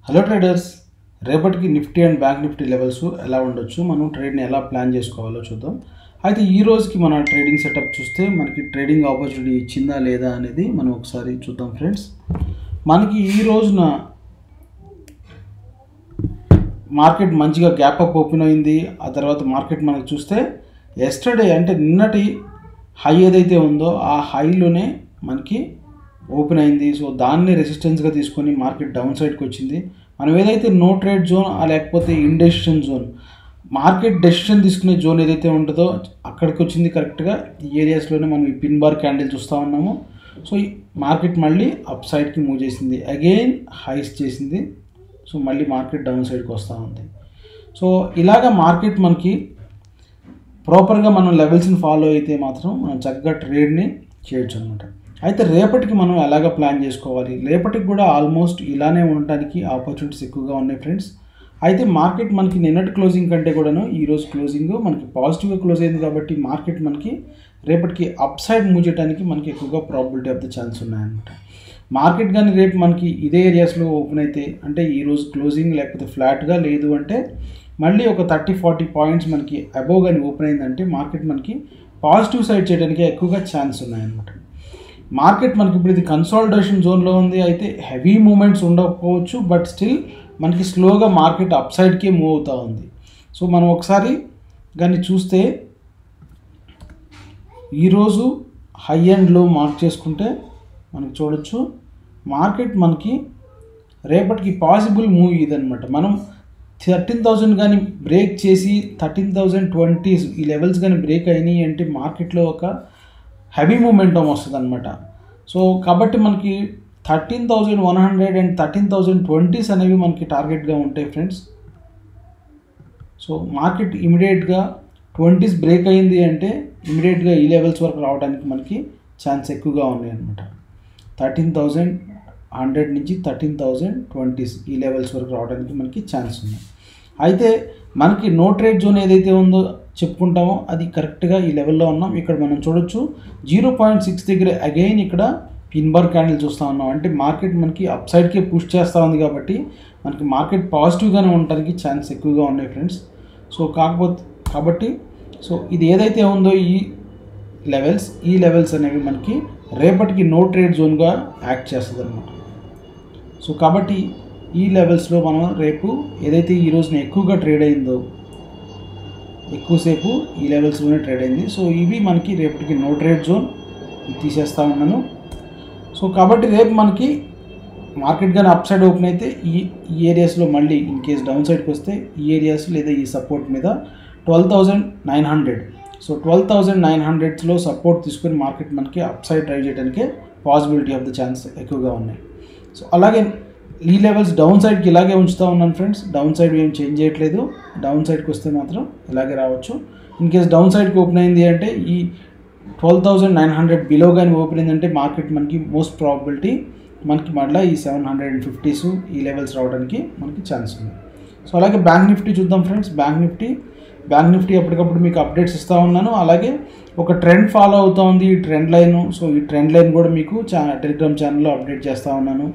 hello traders రేపటికి Nifty and Bank Nifty levels ఎలా ఉండొచ్చు మనం ట్రేడ్ని ఎలా ప్లాన్ చేసుకోవాలో చూద్దాం అయితే ఈ రోజుకి మన ట్రేడింగ్ సెటప్ చూస్తే మనకి ట్రేడింగ్ ఆపర్చునిటీ ఇచ్చిందా లేదా అనేది మనం ఒకసారి చూద్దాం ఫ్రెండ్స్ మనకి ఈ రోజున మార్కెట్ మంచిగా గ్యాప్ అప్ ఓపెన్ అయింది ఆ తర్వాత మార్కెట్ మనకి చూస్తే ఎస్టర్డే అంటే నిన్నటి హై ఏదైతే ఉందో ఆ హైలోనే మనకి ఓపెన్ అయింది సో దాన్ని రెసిస్టెన్స్గా తీసుకొని మార్కెట్ డౌన్ సైడ్కి వచ్చింది మనం ఏదైతే నో ట్రేడ్ జోన్ లేకపోతే ఇండెసిషన్ జోన్ మార్కెట్ డెసిషన్ తీసుకునే జోన్ ఏదైతే ఉంటుందో అక్కడికి వచ్చింది కరెక్ట్గా ఈ ఏరియాస్లోనే మనం ఈ పిన్ బార్ క్యాండిల్ చూస్తూ ఉన్నాము సో ఈ మార్కెట్ మళ్ళీ అప్ సైడ్కి మూవ్ చేసింది అగైన్ హైస్ చేసింది సో మళ్ళీ మార్కెట్ డౌన్ సైడ్కి వస్తూ ఉంది సో ఇలాగ మార్కెట్ మనకి ప్రాపర్గా మనం లెవెల్స్ని ఫాలో అయితే మాత్రం మనం చక్కగా ట్రేడ్ని చేయొచ్చు అనమాట అయితే రేపటికి మనం ఎలాగ ప్లాన్ చేసుకోవాలి రేపటికి కూడా ఆల్మోస్ట్ ఇలానే ఉండడానికి ఆపర్చునిటీస్ ఎక్కువగా ఉన్నాయి ఫ్రెండ్స్ అయితే మార్కెట్ మనకి నిన్నటి క్లోజింగ్ కంటే కూడాను ఈరోజు క్లోజింగ్ మనకి పాజిటివ్గా క్లోజ్ అయింది కాబట్టి మార్కెట్ మనకి రేపటికి అప్ సైడ్ మూవ్ చేయడానికి మనకి ఎక్కువగా ప్రాబిలిటీ ఆఫ్ ద ఛాన్స్ ఉన్నాయన్నమాట మార్కెట్ కానీ రేపు మనకి ఇదే ఏరియాస్లో ఓపెన్ అయితే అంటే ఈరోజు క్లోజింగ్ లేకపోతే ఫ్లాట్గా లేదు అంటే మళ్ళీ ఒక థర్టీ ఫార్టీ పాయింట్స్ మనకి అబోవ్ కానీ ఓపెన్ అయిందంటే మార్కెట్ మనకి పాజిటివ్ సైడ్ చేయడానికి ఎక్కువగా ఛాన్స్ ఉన్నాయన్నమాట మార్కెట్ మనకి ఇప్పుడు ఇది కన్సాలిడేషన్ జోన్లో ఉంది అయితే హెవీ మూమెంట్స్ ఉండకపోవచ్చు బట్ స్టిల్ మనకి స్లోగా మార్కెట్ అప్ సైడ్కే మూవ్ అవుతూ ఉంది సో మనం ఒకసారి కానీ చూస్తే ఈరోజు హై అండ్లో మార్క్ చేసుకుంటే మనకి చూడొచ్చు మార్కెట్ మనకి రేపటికి పాసిబుల్ మూవ్ ఇదనమాట మనం థర్టీన్ థౌజండ్ కానీ బ్రేక్ చేసి థర్టీన్ థౌజండ్ ట్వంటీస్ ఈ లెవెల్స్ కానీ బ్రేక్ అయినాయి అంటే మార్కెట్లో ఒక హెవీ మూమెంటం వస్తుంది అనమాట సో కాబట్టి మనకి thirteen thousand one hundred and thirteen thousand twenties అనేవి మనకి టార్గెట్గా ఉంటాయి ఫ్రెండ్స్ సో మార్కెట్ ఇమీడియట్గా ట్వంటీస్ బ్రేక్ అయింది అంటే ఇమీడియట్గా ఈ లెవెల్స్ వరకు రావడానికి మనకి ఛాన్స్ ఎక్కువగా ఉన్నాయి అనమాట థర్టీన్ థౌజండ్ హండ్రెడ్ నుంచి థర్టీన్ థౌజండ్ ట్వంటీస్ ఈ లెవెల్స్ వరకు రావడానికి మనకి ఛాన్స్ ఉన్నాయి అయితే మనకి నో ట్రేడ్ జోన్ ఏదైతే ఉందో చెప్పుకుంటామో అది కరెక్ట్గా ఈ లెవెల్లో ఉన్నాం ఇక్కడ మనం చూడొచ్చు జీరో పాయింట్ సిక్స్ దగ్గర అగైన్ ఇక్కడ పిన్ బార్ క్యాండిల్ చూస్తూ ఉన్నాం అంటే మార్కెట్ మనకి అప్ సైడ్కే పుష్ చేస్తూ ఉంది కాబట్టి మనకి మార్కెట్ పాజిటివ్గానే ఉండడానికి ఛాన్స్ ఎక్కువగా ఉన్నాయి ఫ్రెండ్స్ సో కాకపోతే కాబట్టి సో ఇది ఏదైతే ఉందో ఈ లెవెల్స్ ఈ లెవెల్స్ అనేవి మనకి రేపటికి నో ట్రేడ్ జోన్గా యాక్ట్ చేస్తుంది అనమాట సో కాబట్టి ఈ లెవెల్స్లో మనం రేపు ఏదైతే ఈ రోజున ఎక్కువగా ట్రేడ్ అయిందో ఎక్కువసేపు ఈ లెవెల్స్లోనే ట్రేడ్ అయింది సో ఇవి మనకి రేపటికి నో ట్రేడ్ జోన్ తీసేస్తా ఉన్నాను సో కాబట్టి రేపు మనకి మార్కెట్ కానీ అప్ సైడ్ ఓపెన్ అయితే ఈ ఈ ఏరియాస్లో మళ్ళీ ఇన్ కేస్ డౌన్ సైడ్కి వస్తే ఈ ఏరియాస్ లేదా ఈ సపోర్ట్ మీద twelve thousand nine hundred so twelve thousand nine హండ్రెడ్స్లో సపోర్ట్ తీసుకొని మార్కెట్ మనకి అప్ సైడ్ డ్రైవ్ చేయడానికి పాసిబిలిటీ ఆఫ్ ద ఛాన్స్ ఎక్కువగా ఉన్నాయి సో అలాగే ఈ లెవెల్స్ డౌన్ సైడ్కి ఇలాగే ఉంచుతూ ఉన్నాను ఫ్రెండ్స్ డౌన్ సైడ్ ఏం చేంజ్ చేయట్లేదు డౌన్ సైడ్కి వస్తే మాత్రం ఇలాగే రావచ్చు ఇన్ కేస్ డౌన్ సైడ్కి ఓపెన్ అయింది అంటే ఈ twelve thousand nine hundred below కానీ ఓపెన్ అయిందంటే మార్కెట్ మనకి మోస్ట్ ప్రాబిలిటీ మనకి మళ్ళీ ఈ సెవెన్ హండ్రెడ్ అండ్ ఫిఫ్టీస్ ఈ లెవెల్స్ రావడానికి మనకి ఛాన్స్ ఉంది సో అలాగే బ్యాంక్ నిఫ్టీ చూద్దాం friends Bank Nifty Bank Nifty ఎప్పటికప్పుడు మీకు అప్డేట్స్ ఇస్తూ ఉన్నాను అలాగే ఒక ట్రెండ్ ఫాలో అవుతూ ఉంది ఈ ట్రెండ్ లైన్ సో ఈ ట్రెండ్ లైన్ కూడా మీకు చా టెలిగ్రామ్ ఛానల్లో అప్డేట్ చేస్తూ ఉన్నాను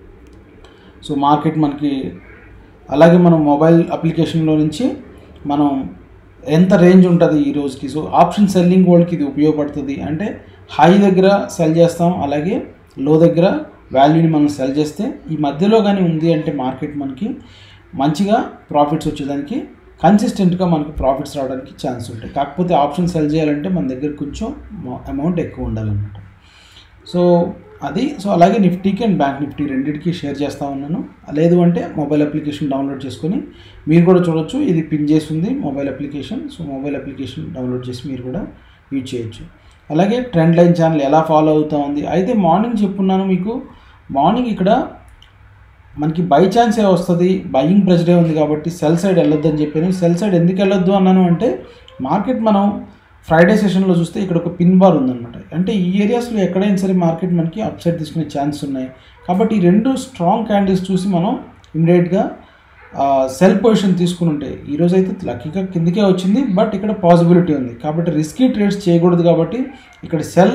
సో మార్కెట్ మనకి అలాగే మనం మొబైల్ అప్లికేషన్లో నుంచి మనం ఎంత రేంజ్ ఉంటుంది ఈ రోజుకి సో ఆప్షన్ సెల్లింగ్ వాళ్ళకి ఇది ఉపయోగపడుతుంది అంటే హై దగ్గర సెల్ చేస్తాం అలాగే లో దగ్గర వాల్యూని మనం సెల్ చేస్తే ఈ మధ్యలో కానీ ఉంది అంటే మార్కెట్ మనకి మంచిగా ప్రాఫిట్స్ వచ్చేదానికి కన్సిస్టెంట్గా మనకి ప్రాఫిట్స్ రావడానికి ఛాన్స్ ఉంటాయి కాకపోతే ఆప్షన్ సెల్ చేయాలంటే మన దగ్గర కొంచెం అమౌంట్ ఎక్కువ ఉండాలన్నమాట సో అది సో అలాగే నిఫ్టీకి అండ్ బ్యాంక్ నిఫ్టీ రెండింటికి షేర్ చేస్తూ ఉన్నాను లేదు అంటే మొబైల్ అప్లికేషన్ డౌన్లోడ్ చేసుకొని మీరు కూడా చూడొచ్చు ఇది పిన్ చేసి ఉంది mobile application so mobile application download చేసి మీరు కూడా యూజ్ చేయొచ్చు అలాగే ట్రెండ్ లైన్ ఛానల్ ఎలా ఫాలో అవుతూ ఉంది అయితే మార్నింగ్ చెప్పున్నాను మీకు మార్నింగ్ ఇక్కడ మనకి బై ఛాన్సే వస్తుంది బయింగ్ ప్రెజరే ఉంది కాబట్టి సెల్ సైడ్ వెళ్ళొద్దు అని చెప్పాను సెల్ సైడ్ ఎందుకు వెళ్ళొద్దు అన్నాను అంటే మార్కెట్ మనం ఫ్రైడే సెషన్లో చూస్తే ఇక్కడ ఒక పిన్ బార్ ఉందన్నమాట అంటే ఈ ఏరియాస్లో ఎక్కడైనా సరే మార్కెట్ మనకి అప్ సైడ్ తీసుకునే ఛాన్స్ ఉన్నాయి కాబట్టి ఈ రెండు స్ట్రాంగ్ క్యాండిల్స్ చూసి మనం ఇమీడియట్గా సెల్ పొజిషన్ తీసుకుని ఉంటే ఈరోజు అయితే లక్కీగా కిందకే వచ్చింది బట్ ఇక్కడ పాసిబిలిటీ ఉంది కాబట్టి రిస్కీ ట్రేడ్స్ చేయకూడదు కాబట్టి ఇక్కడ సెల్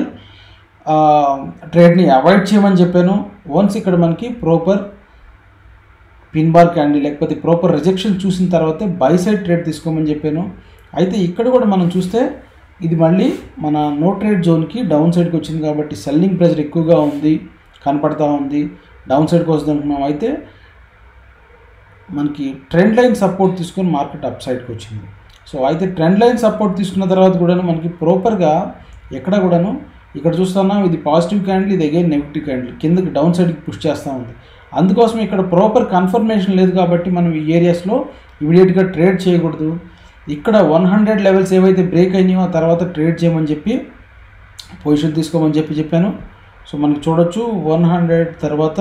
ట్రేడ్ని అవాయిడ్ చేయమని చెప్పాను వన్స్ ఇక్కడ మనకి ప్రాపర్ పిన్ బార్ క్యాండిల్ లేకపోతే ప్రాపర్ రిజెక్షన్ చూసిన తర్వాతే బై సైడ్ ట్రేడ్ తీసుకోమని చెప్పాను అయితే ఇక్కడ కూడా మనం చూస్తే ఇది మళ్ళీ మన నో ట్రేడ్ జోన్కి డౌన్ సైడ్కి వచ్చింది కాబట్టి సెల్లింగ్ ప్రెజర్ ఎక్కువగా ఉంది కనపడతా ఉంది డౌన్ సైడ్కి వస్తుంది అనుకున్నాం అయితే మనకి ట్రెండ్ లైన్ సపోర్ట్ తీసుకొని మార్కెట్ అప్ సైడ్కి వచ్చింది సో అయితే ట్రెండ్ లైన్ సపోర్ట్ తీసుకున్న తర్వాత కూడా మనకి ప్రాపర్గా ఎక్కడ కూడాను ఇక్కడ చూస్తున్నాం ఇది పాజిటివ్ క్యాండిల్ ఇది అగైన్ నెగిటివ్ క్యాండిల్ కిందకి డౌన్ సైడ్కి పుష్ చేస్తూ ఉంది అందుకోసం ఇక్కడ ప్రాపర్ కన్ఫర్మేషన్ లేదు కాబట్టి మనం ఈ ఏరియాస్లో ఇమీడియట్గా ట్రేడ్ చేయకూడదు ఇక్కడ వన్ హండ్రెడ్ లెవెల్స్ ఏవైతే బ్రేక్ అయినాయో ఆ తర్వాత ట్రేడ్ చేయమని చెప్పి పొజిషన్ తీసుకోమని చెప్పి చెప్పాను సో మనకి చూడొచ్చు వన్ హండ్రెడ్ తర్వాత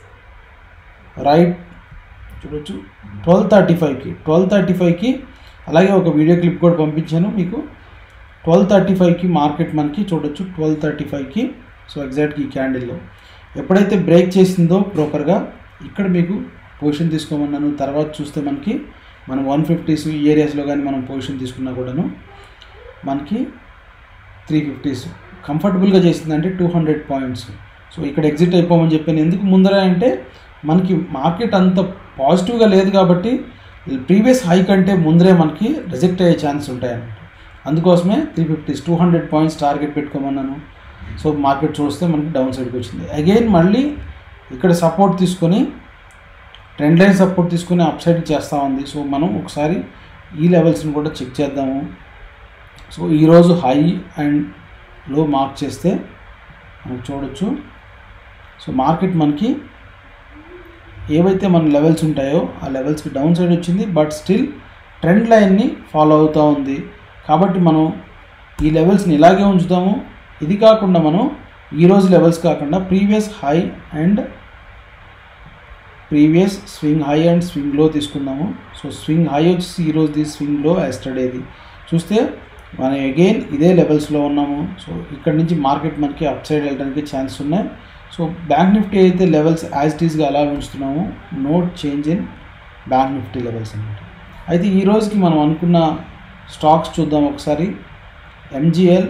రైట్ చూడొచ్చు ట్వెల్వ్ థర్టీ ఫైవ్కి ట్వెల్వ్ థర్టీ ఫైవ్కి అలాగే ఒక వీడియో క్లిప్ కూడా పంపించాను మీకు ట్వెల్వ్ థర్టీ ఫైవ్కి మార్కెట్ మనకి చూడొచ్చు ట్వెల్వ్ థర్టీ ఫైవ్కి సో ఎగ్జాక్ట్గా ఈ క్యాండిల్లో ఎప్పుడైతే బ్రేక్ చేసిందో ప్రాపర్గా ఇక్కడ మీకు పొజిషన్ తీసుకోమన్నాను తర్వాత చూస్తే మనకి మనం వన్ ఫిఫ్టీస్ ఈ ఏరియాస్లో కానీ మనం పొజిషన్ తీసుకున్నా కూడాను మనకి త్రీ ఫిఫ్టీస్ కంఫర్టబుల్గా చేసిందంటే టూ హండ్రెడ్ పాయింట్స్ సో ఇక్కడ ఎగ్జిట్ అయిపోమని చెప్పాను ఎందుకు ముందర అంటే మనకి మార్కెట్ అంత పాజిటివ్గా లేదు కాబట్టి ప్రీవియస్ హై కంటే ముందరే మనకి రిజెక్ట్ అయ్యే ఛాన్స్ ఉంటాయన్నమాట అందుకోసమే three fifties two hundred points target పెట్టుకోమన్నాను సో మార్కెట్ చూస్తే మనకి డౌన్ సైడ్కి వచ్చింది అగైన్ మళ్ళీ ఇక్కడ సపోర్ట్ తీసుకొని ట్రెండ్ లైన్ సపోర్ట్ తీసుకొని అప్ సైడ్ చేస్తూ ఉంది సో మనం ఒకసారి ఈ లెవెల్స్ని కూడా చెక్ చేద్దాము సో ఈరోజు హై అండ్ లో మార్క్ చేస్తే మనకు చూడొచ్చు సో మార్కెట్ మనకి ఏవైతే మన లెవెల్స్ ఉంటాయో ఆ లెవెల్స్కి డౌన్ సైడ్ వచ్చింది బట్ స్టిల్ ట్రెండ్ లైన్ని ఫాలో అవుతూ ఉంది కాబట్టి మనం ఈ లెవెల్స్ని ఇలాగే ఉంచుతాము ఇది కాకుండా మనం ఈరోజు లెవెల్స్ కాకుండా previous high and previous swing high and swing low తీసుకుందాము సో స్వింగ్ హై వచ్చేసి ఈరోజు స్వింగ్ లో ఎస్టర్డేది చూస్తే మనం అగైన్ ఇదే లెవెల్స్లో ఉన్నాము సో ఇక్కడ నుంచి మార్కెట్ మనకి అప్ సైడ్ వెళ్ళడానికి ఛాన్స్ ఉన్నాయి సో బ్యాంక్ నిఫ్టీ అయితే లెవెల్స్ యాజ్ ఇట్ ఈస్గా అలా ఉంచుతున్నాము not change in Bank Nifty levels అనమాట అయితే ఈ రోజుకి మనం అనుకున్న స్టాక్స్ చూద్దాం ఒకసారి ఎంజిఎల్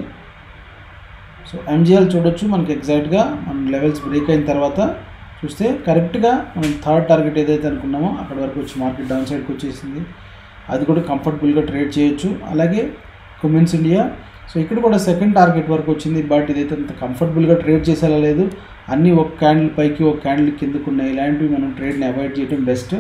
సో ఎంజిఎల్ చూడొచ్చు మనకి ఎగ్జాక్ట్గా మన లెవెల్స్ బ్రేక్ అయిన తర్వాత చూస్తే కరెక్ట్గా మనం థర్డ్ టార్గెట్ ఏదైతే అనుకున్నామో అక్కడ వరకు వచ్చి మార్కెట్ డౌన్ సైడ్కి వచ్చేసింది అది కూడా కంఫర్టబుల్గా ట్రేడ్ చేయొచ్చు అలాగే కుమిన్స్ ఇండియా సో ఇక్కడ కూడా సెకండ్ టార్గెట్ వరకు వచ్చింది బట్ ఇదైతే అంత కంఫర్టబుల్గా ట్రేడ్ చేసేలా లేదు అన్నీ ఒక క్యాండిల్ పైకి ఒక క్యాండిల్ కిందకు ఉన్నాయి ఇలాంటివి మనం ట్రేడ్ని అవాయిడ్ చేయడం బెస్ట్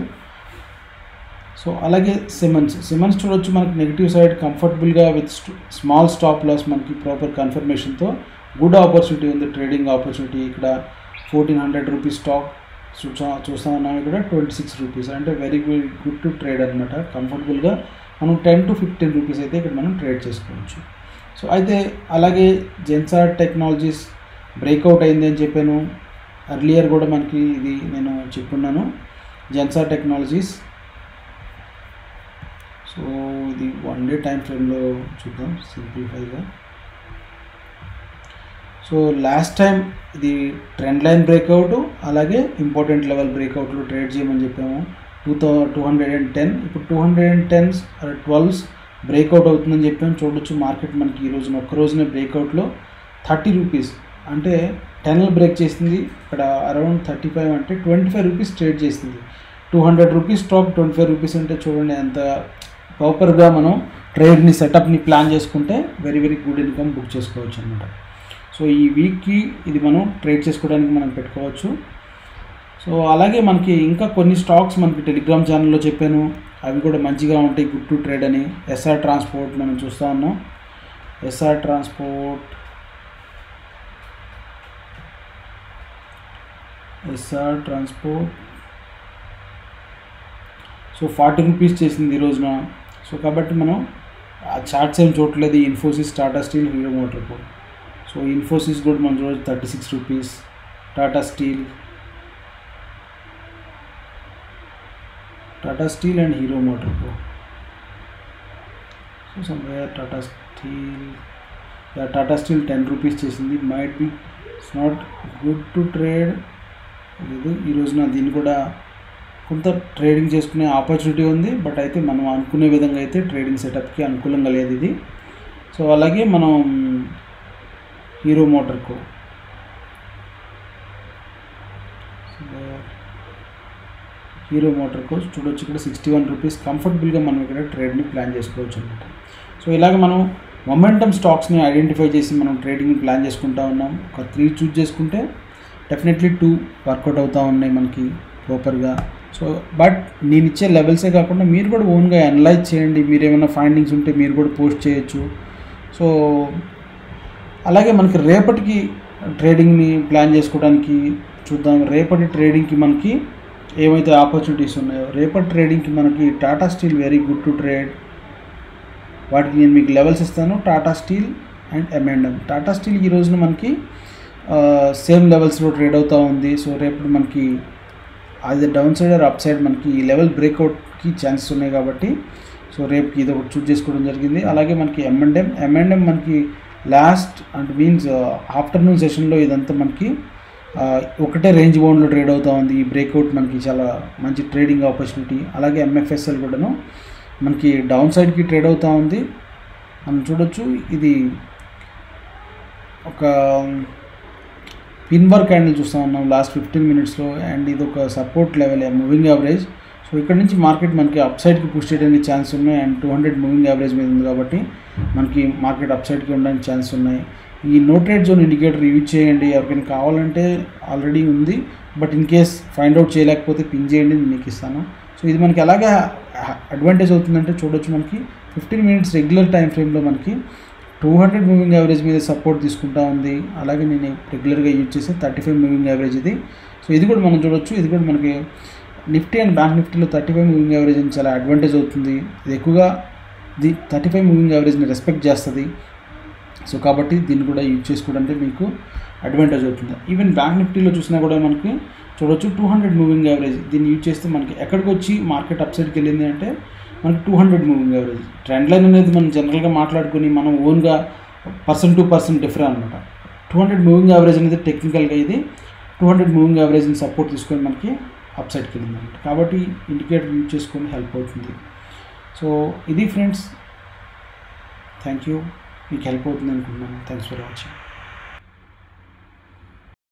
సో అలాగే సిమెన్స్ సిమెన్స్ చూడొచ్చు మనకి నెగిటివ్ సైడ్ కంఫర్టబుల్గా విత్ స్మాల్ స్టాప్ లాస్ మనకి ప్రాపర్ కన్ఫర్మేషన్తో గుడ్ ఆపర్చునిటీ ఉంది ట్రేడింగ్ ఆపర్చునిటీ ఇక్కడ ఫోర్టీన్ హండ్రెడ్ రూపీస్ స్టాక్ చూసా చూస్తా ఉన్నాం ఇక్కడ ట్వంటీ సిక్స్ రూపీస్ అంటే very very good to trade అనమాట కంఫర్టబుల్గా మనం టెన్ టు ఫిఫ్టీన్ రూపీస్ అయితే ఇక్కడ మనం ట్రేడ్ చేసుకోవచ్చు సో అయితే అలాగే జెన్సార్ టెక్నాలజీస్ బ్రేక్అవుట్ అయింది అని చెప్పాను అర్లియర్ కూడా మనకి ఇది నేను చెప్పున్నాను జెన్సార్ టెక్నాలజీస్ సో ఇది వన్ డే టైం ఫ్రేమ్లో చూద్దాం సింప్లిఫైగా సో లాస్ట్ టైం ఇది ట్రెండ్ లైన్ బ్రేక్అవుట్ అలాగే ఇంపార్టెంట్ లెవెల్ బ్రేక్అవుట్లో ట్రేడ్ చేయమని చెప్పాము two thou two hundred and ten ఇప్పుడు two hundred and tens twelves breakout అవుతుందని చెప్పాము చూడొచ్చు మార్కెట్ మనకి ఈ రోజున ఒక్క రోజునే బ్రేక్అవుట్లో థర్టీ రూపీస్ అంటే టెన్లో బ్రేక్ చేసింది ఇక్కడ అరౌండ్ థర్టీ ఫైవ్ అంటే ట్వంటీ ఫైవ్ రూపీస్ ట్రేడ్ చేసింది two hundred rupees stock twenty five rupees అంటే చూడండి ఎంత ప్రాపర్గా మనం ట్రేడ్ని సెటప్ని ప్లాన్ చేసుకుంటే very very good income book చేసుకోవచ్చు అనమాట సో ఈ వీక్కి ఇది మనం ట్రేడ్ చేసుకోవడానికి మనం పెట్టుకోవచ్చు సో అలాగే మనకి ఇంకా కొన్ని స్టాక్స్ మనకి టెలిగ్రామ్ ఛానల్లో చెప్పాను అవి కూడా మంచిగా ఉంటాయి గుడ్ టు ట్రేడ్ అని ఎస్ఆర్ ట్రాన్స్పోర్ట్ మనం చూస్తూ ఉన్నాం SR Transport SR Transport so forty rupees చేసింది ఈ రోజున సో కాబట్టి మనం ఆ చార్ట్స్ ఏం చూడట్లేదు Infosys Tata Steel Hero Motor so Infosys కూడా మనం చూడవచ్చు thirty six rupees Tata Steel Tata Steel and Hero Motor so somewhere Tata Steel Tata Steel ten rupees చేసింది might be it's not good to trade లేదు ఈ రోజున దీన్ని కూడా కొంత ట్రేడింగ్ చేసుకునే ఆపర్చునిటీ ఉంది బట్ అయితే మనం అనుకునే విధంగా అయితే ట్రేడింగ్ సెటప్కి అనుకూలంగా లేదు ఇది సో అలాగే మనం హీరో మోటార్కు హీరో మోటార్ కోచ్ చూడొచ్చు ఇక్కడ సిక్స్టీ వన్ రూపీస్ కంఫర్టబుల్గా మనం ఇక్కడ ట్రేడ్ని ప్లాన్ చేసుకోవచ్చు అనమాట సో ఇలాగ మనం మొమెంటమ్ స్టాక్స్ని ఐడెంటిఫై చేసి మనం ట్రేడింగ్ని ప్లాన్ చేసుకుంటా ఉన్నాం ఒక త్రీ చూజ్ చేసుకుంటే డెఫినెట్లీ టూ వర్కౌట్ అవుతూ ఉన్నాయి మనకి ప్రాపర్గా సో బట్ నేను ఇచ్చే లెవెల్సే కాకుండా మీరు కూడా ఓన్గా అనలైజ్ చేయండి మీరు ఏమైనా ఫైండింగ్స్ ఉంటే మీరు కూడా పోస్ట్ చేయొచ్చు సో అలాగే మనకి రేపటికి ట్రేడింగ్ని ప్లాన్ చేసుకోవడానికి చూద్దాం రేపటి ట్రేడింగ్కి మనకి ఏమైతే ఆపర్చునిటీస్ ఉన్నాయో రేపటి ట్రేడింగ్కి మనకి Tata Steel very good to trade వాటికి నేను మీకు లెవెల్స్ ఇస్తాను Tata Steel and M and M Tata Steel ఈ రోజున మనకి సేమ్ లెవెల్స్లో ట్రేడ్ అవుతూ ఉంది సో రేపు మనకి అది down side or up side మనకి ఈ లెవెల్ బ్రేక్అవుట్కి ఛాన్సెస్ ఉన్నాయి కాబట్టి సో రేపుకి ఇది ఒకటి చూస్ చేసుకోవడం జరిగింది అలాగే మనకి ఎంఎండ్ఎం ఎంఎండ్ఎం మనకి లాస్ట్ అంటే మీన్స్ ఆఫ్టర్నూన్ సెషన్లో ఇదంతా మనకి ఆ, ఒకటే రేంజ్ బౌండ్లో ట్రేడ్ అవుతూ ఉంది ఈ బ్రేక్అవుట్ మనకి చాలా మంచి ట్రేడింగ్ ఆపర్చునిటీ అలాగే ఎంఎఫ్ఎస్ఎల్ కూడాను మనకి డౌన్ సైడ్కి ట్రేడ్ అవుతూ ఉంది మనం చూడొచ్చు ఇది ఒక పిన్ వర్క్ క్యాండిల్ చూస్తూ ఉన్నాం లాస్ట్ ఫిఫ్టీన్ మినిట్స్లో అండ్ ఇది ఒక support level moving average so ఇక్కడ నుంచి మార్కెట్ మనకి అప్ సైడ్కి పుష్ చేయడానికి ఛాన్స్ ఉన్నాయి and two hundred moving average మీద ఉంది కాబట్టి మనకి మార్కెట్ అప్ సైడ్కి ఉండడానికి ఛాన్స్ ఉన్నాయి ఈ నోటెడ్ జోన్ ఇండికేటర్ యూజ్ చేయండి ఎవరికైనా కావాలంటే ఆల్రెడీ ఉంది but in case find out చేయలేకపోతే పిన్ చేయండి నేను మీకు ఇస్తాను సో ఇది మనకి ఎలాగే అడ్వాంటేజ్ అవుతుందంటే చూడొచ్చు మనకి ఫిఫ్టీన్ మినిట్స్ రెగ్యులర్ టైం ఫ్రేమ్లో మనకి టూ హండ్రెడ్ మూవింగ్ యావరేజ్ మీద సపోర్ట్ తీసుకుంటా ఉంది అలాగే నేను రెగ్యులర్గా యూజ్ చేసే థర్టీ ఫైవ్ మూవింగ్ యావరేజ్ ఇది సో ఇది కూడా మనం చూడొచ్చు ఇది కూడా మనకి నిఫ్టీ అండ్ బ్యాంక్ నిఫ్టీలో థర్టీ ఫైవ్ మూవింగ్ యావరేజ్ అని చాలా అడ్వాంటేజ్ అవుతుంది ఇది ఎక్కువగా ది థర్టీ ఫైవ్ మూవింగ్ యావరేజ్ని రెస్పెక్ట్ చేస్తుంది సో కాబట్టి దీన్ని కూడా యూజ్ చేసుకోవడానికి మీకు అడ్వాంటేజ్ అవుతుంది ఈవెన్ బ్యాంక్ నిఫ్టీలో చూసినా కూడా మనకి చూడొచ్చు టూ హండ్రెడ్ మూవింగ్ యావరేజ్ దీన్ని యూజ్ చేస్తే మనకి ఎక్కడికి వచ్చి మార్కెట్ అప్ సైడ్కి వెళ్ళింది అంటే మనకి two hundred moving average trend line అనేది మనం జనరల్గా మాట్లాడుకుని మనం ఓన్గా పర్సన్ టు పర్సన్ డిఫరెంట్ అనమాట టూ హండ్రెడ్ మూవింగ్ యావరేజ్ అనేది టెక్నికల్గా ఇది టూ హండ్రెడ్ మూవింగ్ యావరేజ్ని సపోర్ట్ తీసుకొని మనకి అప్ సైడ్కి వెళ్ళింది అనమాట కాబట్టి ఇండికేటర్ యూజ్ చేసుకొని హెల్ప్ అవుతుంది సో ఇది ఫ్రెండ్స్ థ్యాంక్ యూ మీకు హెల్ప్ అవుతుంది అనుకుంటున్నాను థ్యాంక్స్ ఫర్ వాచింగ్